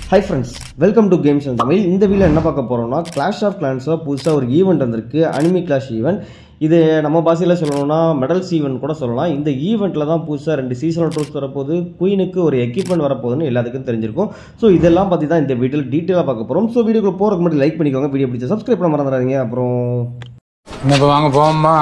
high friends welcome to games and Tamil இந்த video என்ன பார்க்க போகிறோம்னா கிளாஷ் ஆஃப் கிளான்ஸில் புதுசாக ஒரு ஈவெண்ட் வந்திருக்கு அனிமி கிளாஷ் ஈவெண்ட் இது நம்ம பாஷையில் சொல்லணும்னா மெடல்ஸ் ஈவெண்ட் கூட சொல்லலாம் இந்த ஈவெண்ட்டில் தான் புதுசாக ரெண்டு சீசனல் ட்ரூப்ஸ் வரப்போகுது குயினுக்கு ஒரு எக்யூப்மெண்ட் வரப்போகுதுன்னு எல்லாத்துக்கும் தெரிஞ்சிருக்கும் ஸோ இதெல்லாம் பற்றி தான் இந்த வீடியோவில் டீட்டெயிலாக பார்க்க போகிறோம் ஸோ வீடியோக்குள்ள போகிறதுக்கு முன்னாடி லைக் பண்ணிக்கோங்க வீடியோ பிடிச்சா சப்ஸ்கிரைப் பண்ண மறந்துடாதீங்க அப்புறம் என்ன இப்போ வாங்க போவோமா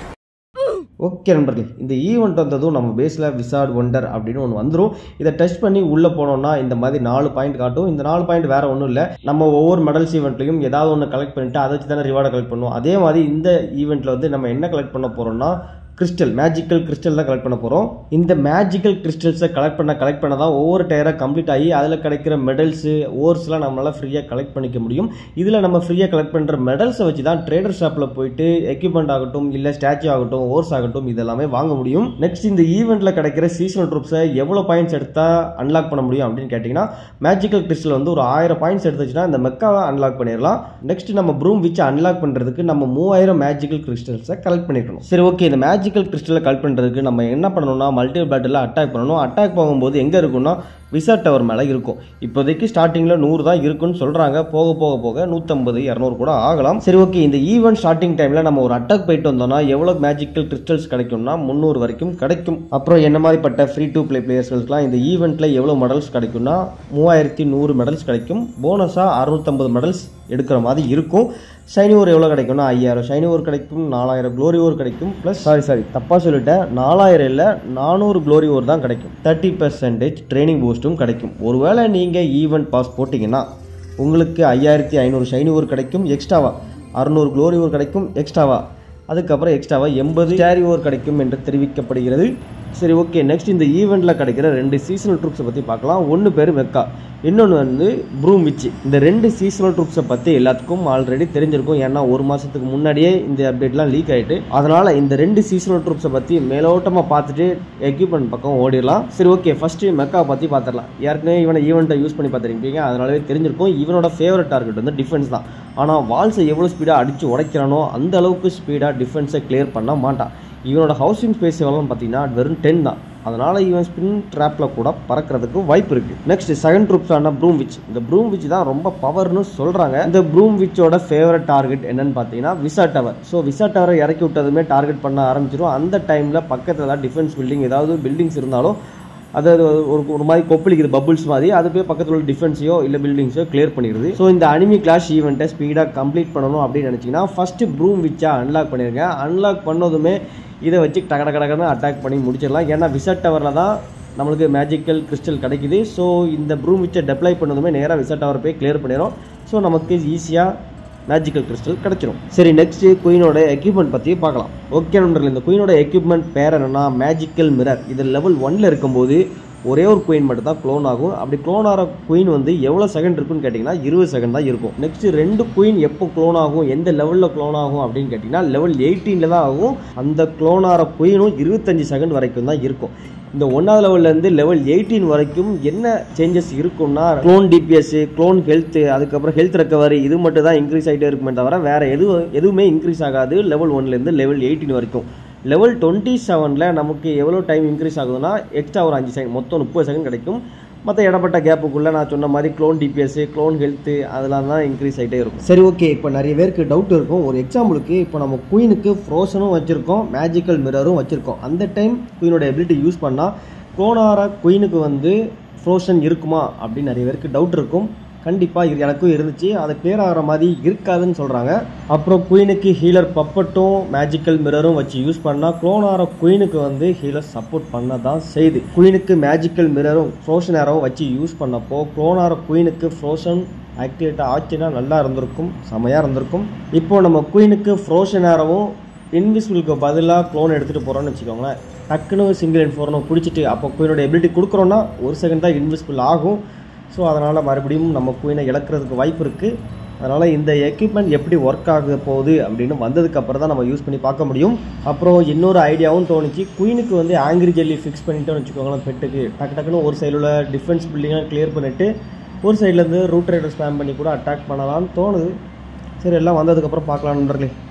ஓகே நண்பர்களே இந்த ஈவெண்ட் வந்ததும் நம்ம பேஸில் விசார்ட் ஒண்டர் அப்படின்னு ஒன்று வந்துடும் இதை டெஸ்ட் பண்ணி உள்ளே போனோம்னா இந்த மாதிரி நாலு பாயிண்ட் காட்டும் இந்த நாலு பாயிண்ட் வேற ஒன்றும் இல்லை நம்ம ஒவ்வொரு மெடல்ஸ் ஈவெண்ட்லையும் ஏதாவது ஒன்று கலெக்ட் பண்ணிட்டு அதை வச்சு தானே ரிவார்டை கலெக்ட் பண்ணுவோம் அதே மாதிரி இந்த ஈவெண்ட்டில் வந்து நம்ம என்ன கலெக்ட் பண்ண போகிறோம்னா கிறிஸ்டல் மேஜிக்கல் கிறிஸ்டல் தான் கலெக்ட் பண்ண போகிறோம் இந்த மேஜிக்கல் கிறிஸ்டல்ஸை கலெக்ட் பண்ண கலெக்ட் பண்ண தான் ஒவ்வொரு டயராக கம்ப்ளீட் ஆகி அதில் கிடைக்கிற மெடல்ஸு ஓர்ஸ்லாம் நம்மளால் ஃப்ரீயாக கலெக்ட் பண்ணிக்க முடியும் இதில் நம்ம ஃப்ரீயாக கலெக்ட் பண்ணுற மெடல்ஸை வச்சு தான் ட்ரேடர் ஷாப்பில் போயிட்டு எக்யூப்மெண்ட் ஆகட்டும் இல்லை ஸ்டாச்சு ஆகட்டும் ஓர்ஸ் ஆகட்டும் இதெல்லாமே வாங்க முடியும் நெக்ஸ்ட் இந்த ஈவெண்ட்டில் கிடைக்கிற சீசனல் ட்ரூப்ஸை எவ்வளோ பாயிண்ட்ஸ் எடுத்தால் அன்லாக் பண்ண முடியும் அப்படின்னு கேட்டிங்கன்னா மேஜிக்கல் கிறிஸ்டல் வந்து ஒரு ஆயிரம் பாயிண்ட்ஸ் எடுத்துச்சுன்னா இந்த மெக்காவை அன்லாக் பண்ணிடலாம் நெக்ஸ்ட் நம்ம ப்ரூம் வச்சு அன்லாக் பண்ணுறதுக்கு நம்ம மூவாயிரம் மேஜிக்கல் கிறிஸ்டல்ஸை கலெக்ட் பண்ணிக்கணும் சரி ஓகே இந்த மேஜிக்கல் கிறிஸ்டலை கலெக்ட் பண்ணுறதுக்கு நம்ம என்ன பண்ணணும்னா மல்டி பேட்டில் அட்டாக் பண்ணணும் அட்டாக் போகும்போது எங்கே இருக்கும்னா விசா டவர் மேலே இருக்கும் இப்போதைக்கு ஸ்டார்டிங்கில் நூறு தான் இருக்குன்னு சொல்கிறாங்க போக போக போக நூற்றம்பது இரநூறு கூட ஆகலாம் சரி ஓகே இந்த ஈவெண்ட் ஸ்டார்டிங் டைமில் நம்ம ஒரு அட்டாக் போயிட்டு வந்தோம்னா எவ்வளோ மேஜிக்கல் கிறிஸ்டல்ஸ் கிடைக்கும்னா முந்நூறு வரைக்கும் கிடைக்கும் அப்புறம் என்ன மாதிரிப்பட்ட ஃப்ரீ டூ ப்ளே பிளேயர்ஸ்களுக்குலாம் இந்த ஈவெண்ட்டில் எவ்வளோ மெடல்ஸ் கிடைக்கும்னா மூவாயிரத்தி நூறு மெடல்ஸ் கிடைக்கும் போனஸாக அறுநூத்தம்பது மெடல்ஸ் எடுக்கிற மாதிரி இருக்கும் ஷைனி ஓர் எவ்வளோ கிடைக்கும்னா ஐயாயிரம் ஷைனி ஓர் கிடைக்கும் நாலாயிரம் க்ளோரி ஓர் கிடைக்கும் ப்ளஸ் சாரி சாரி தப்பாக சொல்லிட்டேன் நாலாயிரம் இல்லை நானூறு க்ளோரி ஓர் தான் கிடைக்கும் தேர்ட்டி பர்சன்டேஜ் ட்ரைனிங் பூஸ்ட்டும் கிடைக்கும் ஒருவேளை நீங்கள் ஈவெண்ட் பாஸ் போட்டிங்கன்னா உங்களுக்கு ஐயாயிரத்தி ஐநூறு ஷைனி ஓர் கிடைக்கும் எக்ஸ்ட்ராவா அறுநூறு க்ளோரி ஓர் கிடைக்கும் எக்ஸ்ட்ராவா அதுக்கப்புறம் எக்ஸ்ட்ராவா எண்பது கேரி ஓர் கிடைக்கும் என்று தெரிவிக்கப்படுகிறது சரி ஓகே நெக்ஸ்ட் இந்த ஈவெண்ட்டில் கிடைக்கிற ரெண்டு சீசனல் ட்ரூப்ஸை பற்றி பார்க்கலாம் ஒன்று பேர் மெக்கா இன்னொன்று வந்து ப்ரூம் விச்சு இந்த ரெண்டு சீசனல் ட்ரூப்ஸை பற்றி எல்லாத்துக்கும் ஆல்ரெடி தெரிஞ்சிருக்கும் ஏன்னா ஒரு மாதத்துக்கு முன்னாடியே இந்த அப்டேட்லாம் லீக் ஆகிட்டு அதனால் இந்த ரெண்டு சீசனல் ட்ரூப்ஸை பற்றி மேலோட்டமாக பார்த்துட்டு எக்யூப்மெண்ட் பக்கம் ஓடிடலாம் சரி ஓகே ஃபஸ்ட்டு மெக்காவை பற்றி பார்த்துடலாம் ஏற்கனவே இவனை ஈவெண்ட்டை யூஸ் பண்ணி பார்த்துருப்பீங்க அதனாலவே தெரிஞ்சிருக்கும் இவனோட ஃபேவரட் டார்கெட் வந்து டிஃபென்ஸ் தான் ஆனால் வால்ஸை எவ்வளோ ஸ்பீடாக அடித்து உடைக்கிறானோ அந்த அளவுக்கு ஸ்பீடாக டிஃபென்ஸை கிளியர் பண்ண மாட்டான் இவனோட ஹவுசிங் ஸ்பேஸ் எவ்வளோன்னு பார்த்தீங்கன்னா வெறும் டென் தான் அதனால் இவன் ஸ்பின் ட்ராப்பில் கூட பறக்கிறதுக்கு வாய்ப்பு இருக்குது நெக்ஸ்ட் செகண்ட் ட்ரூப்ஸான ப்ரூம் விச் இந்த ப்ரூம் விச் தான் ரொம்ப பவர்னு சொல்கிறாங்க இந்த ப்ரூம் விச்சோட ஃபேவரட் டார்கெட் என்னன்னு பார்த்தீங்கன்னா விசா டவர் ஸோ விசா டவரை இறக்கி விட்டதுமே டார்கெட் பண்ண ஆரம்பிச்சிடும் அந்த டைமில் பக்கத்தில் ஏதாவது டிஃபென்ஸ் பில்டிங் ஏதாவது பில்டிங்ஸ் இருந்தாலும் அது ஒரு ஒரு மாதிரி கொப்பளிக்குது பபுள்ஸ் மாதிரி அது போய் பக்கத்தில் உள்ள டிஃபென்ஸையோ இல்லை பில்டிங்ஸையோ கிளியர் பண்ணிடுது ஸோ இந்த அனிமி கிளாஷ் ஈவெண்ட்டை ஸ்பீடாக கம்ப்ளீட் பண்ணணும் அப்படின்னு நினச்சிங்கன்னா ஃபஸ்ட்டு ப்ரூம் விச்சா அன்லாக் பண்ணிருங்க அன்லாக் பண்ணதுமே இதை வச்சு டக டக டகன்னு அட்டாக் பண்ணி முடிச்சிடலாம் ஏன்னா விசட் டவரில் தான் நம்மளுக்கு மேஜிக்கல் கிறிஸ்டல் கிடைக்குது ஸோ இந்த ப்ரூம் விச்சை டெப்ளை பண்ணதுமே நேராக விசட் டவர் போய் கிளியர் பண்ணிடும் ஸோ நமக்கு ஈஸியாக மேஜிக்கல் கிறிஸ்டல் கிடச்சிரும் சரி நெக்ஸ்ட் குயினோட எக்யூப்மெண்ட் பற்றி பார்க்கலாம் ஓகே நண்பர்கள் இந்த குயினோட எக்யூப்மெண்ட் பேர் என்னன்னா மேஜிக்கல் மிரர் இது லெவல் ஒன்ல இருக்கும்போது ஒரே ஒரு குயின் மட்டும் தான் க்ளோன் ஆகும் அப்படி க்ளோன் ஆகிற குயின் வந்து எவ்வளோ செகண்ட் இருக்குன்னு கேட்டிங்கன்னா இருபது செகண்ட் தான் இருக்கும் நெக்ஸ்ட் ரெண்டு குயின் எப்போ க்ளோன் ஆகும் எந்த லெவலில் க்ளோன் ஆகும் அப்படின்னு கேட்டிங்கன்னா லெவல் எயிட்டீனில் தான் ஆகும் அந்த க்ளோன் ஆகிற குயினும் இருபத்தஞ்சு செகண்ட் வரைக்கும் தான் இருக்கும் இந்த ஒன்றாவது லெவல்லேருந்து லெவல் எயிட்டீன் வரைக்கும் என்ன சேஞ்சஸ் இருக்கும்னா க்ளோன் டிபிஎஸ் க்ளோன் ஹெல்த் அதுக்கப்புறம் ஹெல்த் ரெக்கவரி இது மட்டும் தான் இன்க்ரீஸ் ஆகிட்டே இருக்குமே தவிர வேறு எதுவும் எதுவுமே இன்க்ரீஸ் ஆகாது லெவல் ஒன்லேருந்து லெவல் எயிட்டீன் வரைக்கும் லெவல் டுவெண்ட்டி செவனில் நமக்கு எவ்வளோ டைம் இன்க்ரீஸ் ஆகுதுன்னா எக்ஸ்ட்ரா ஒரு அஞ்சு செகண்ட் மொத்தம் முப்பது செகண்ட் கிடைக்கும் மற்ற இடப்பட்ட கேப்புக்குள்ளே நான் சொன்ன மாதிரி க்ளோன் டிபிஎஸ் க்ளோன் ஹெல்த்து அதெல்லாம் தான் இன்க்ரீஸ் ஆகிட்டே இருக்கும் சரி ஓகே இப்போ நிறைய பேருக்கு டவுட் இருக்கும் ஒரு எக்ஸாம்பிளுக்கு இப்போ நம்ம குயினுக்கு ஃப்ரோசனும் வச்சுருக்கோம் மேஜிக்கல் மிரரும் வச்சுருக்கோம் அந்த டைம் குயினோட எபிலிட்டி யூஸ் பண்ணால் க்ளோனார குயினுக்கு வந்து ஃப்ரோசன் இருக்குமா அப்படின்னு நிறைய பேருக்கு டவுட் இருக்கும் கண்டிப்பாக இது எனக்கும் இருந்துச்சு அது பேர் ஆகிற மாதிரி இருக்காதுன்னு சொல்கிறாங்க அப்புறம் குயினுக்கு ஹீலர் பப்பட்டும் மேஜிக்கல் மிரரும் வச்சு யூஸ் பண்ணால் க்ளோன் ஆகிற குயினுக்கு வந்து ஹீலர் சப்போர்ட் பண்ண தான் செய்யுது குயினுக்கு மேஜிக்கல் மிரரும் ஃப்ரோஷன் ஏரோவும் வச்சு யூஸ் பண்ணப்போ க்ளோன் ஆகிற குயினுக்கு ஃப்ரோஷன் ஆக்டிவேட் ஆச்சுன்னா நல்லா இருந்திருக்கும் செமையாக இருந்திருக்கும் இப்போ நம்ம குயினுக்கு ஃப்ரோஷன் ஏரோவும் இன்விசிபிளுக்கு பதிலாக க்ளோன் எடுத்துகிட்டு போகிறோம்னு வச்சுக்கோங்களேன் டக்குன்னு சிங்கிள் இன்ஃபோர்னோ பிடிச்சிட்டு அப்போ குயினோட எபிலிட்டி கொடுக்குறோன்னா ஒரு செகண்ட் தான் இன்விசிபிள் ஆகும் ஸோ அதனால் மறுபடியும் நம்ம குயினை இழக்கிறதுக்கு வாய்ப்பு இருக்குது அதனால் இந்த எக்யூப்மெண்ட் எப்படி ஒர்க் ஆக போகுது அப்படின்னு வந்ததுக்கப்புறம் தான் நம்ம யூஸ் பண்ணி பார்க்க முடியும் அப்புறம் இன்னொரு ஐடியாவும் தோணுச்சு குயினுக்கு வந்து ஆங்கிரி ஜெல்லி ஃபிக்ஸ் பண்ணிட்டோம்னு வச்சுக்கோங்களேன் பெட்டுக்கு டக்கு டக்குன்னு ஒரு சைடில் உள்ள டிஃபென்ஸ் பில்டிங்காக கிளியர் பண்ணிவிட்டு ஒரு சைட்லேருந்து ரூட் ரைடர் ஸ்பேம் பண்ணி கூட அட்டாக் பண்ணலாம்னு தோணுது சரி எல்லாம் வந்ததுக்கப்புறம் பார்க்கலாம் நண்பர்களே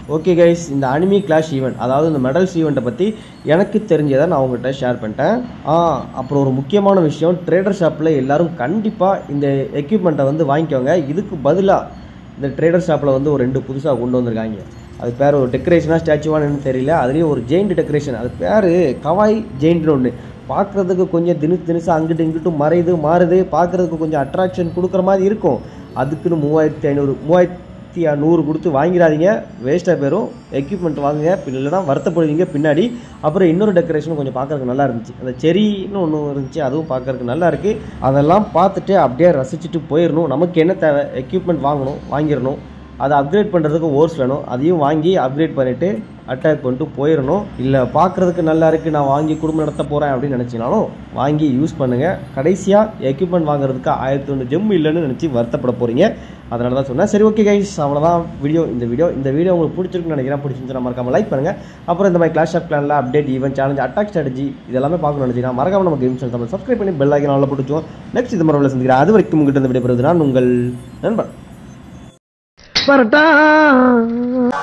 ஓகே கைஸ் இந்த அனிமி கிளாஷ் ஈவெண்ட் அதாவது இந்த மெடல்ஸ் ஈவெண்ட்டை பற்றி எனக்கு தெரிஞ்சதை நான் உங்கள்கிட்ட ஷேர் பண்ணிட்டேன் ஆ அப்புறம் ஒரு முக்கியமான விஷயம் ட்ரேடர் ஷாப்பில் எல்லாரும் கண்டிப்பாக இந்த எக்யூப்மெண்ட்டை வந்து வாங்கிக்கோங்க இதுக்கு பதிலாக இந்த ட்ரேடர் ஷாப்பில் வந்து ஒரு ரெண்டு புதுசாக கொண்டு வந்திருக்காங்க அது பேர் ஒரு டெக்கரேஷனாக ஸ்டாச்சுவானு தெரியல அதுலேயும் ஒரு ஜெயிண்ட் டெக்கரேஷன் அது பேர் கவாய் ஜெயிண்ட்னு ஒன்று பார்க்குறதுக்கு கொஞ்சம் திணிச்சு திணிச்சு அங்கிட்டு இங்கிட்டும் மறையுது மாறுது பார்க்குறதுக்கு கொஞ்சம் அட்ராக்ஷன் கொடுக்குற மாதிரி இருக்கும் அதுக்குன்னு மூவாயிரத்தி ஐநூறு மூவாயிரத்தி நூறு கொடுத்து வாங்கிடாதீங்க வேஸ்ட்டாக போயிடும் எக்யூப்மெண்ட் வாங்குங்க பின் இல்லைனா வருத்தப்படுவீங்க பின்னாடி அப்புறம் இன்னொரு டெக்கரேஷனும் கொஞ்சம் பார்க்கறதுக்கு நல்லா இருந்துச்சு அந்த செரின்னு ஒன்று இருந்துச்சு அதுவும் பார்க்கறதுக்கு நல்லா இருக்குது அதெல்லாம் பார்த்துட்டு அப்படியே ரசிச்சுட்டு போயிடணும் நமக்கு என்ன தேவை எக்யூப்மெண்ட் வாங்கணும் வாங்கிடணும் அதை அப்கிரேட் பண்ணுறதுக்கு ஓர்ஸ் வேணும் அதையும் வாங்கி அப்கிரேட் பண்ணிவிட்டு அட்டாக் பண்ணிட்டு போயிடணும் இல்லை பார்க்குறதுக்கு நல்லா இருக்குது நான் வாங்கி குடும்பம் நடத்த போகிறேன் அப்படின்னு நினச்சினாலும் வாங்கி யூஸ் பண்ணுங்கள் கடைசியாக எக்யூப்மெண்ட் வாங்குறதுக்கு ஆயிரத்தி ஒன்று ஜெம் இல்லைன்னு நினச்சி வருத்தப்பட போகிறீங்க அதனால தான் சொன்னேன் சரி ஓகே கைஸ் அவ்வளோதான் வீடியோ இந்த வீடியோ இந்த வீடியோ உங்களுக்கு பிடிச்சிருக்குன்னு நினைக்கிறேன் பிடிச்சிருந்துச்சுன்னா மறக்காம லைக் பண்ணுங்கள் அப்புறம் இந்த மாதிரி கிளாஷ் ஆஃப் பிளானில் update event challenge attack strategy இதெல்லாமே பார்க்கணும்னு நினச்சிங்கன்னா மறக்காம நம்ம கேம்ஸ் தமிழ் சப்ஸ்கிரைப் பண்ணி பெல் ஐக்கன் நல்லா பிடிச்சோம் நெக்ஸ்ட் இது மாதிரி சந்திக்கிறேன் அது வரைக்கும் உங்கள்கிட்ட இந்த விடைபெறுவது நான் உங்கள் நண்பன் பரட்டா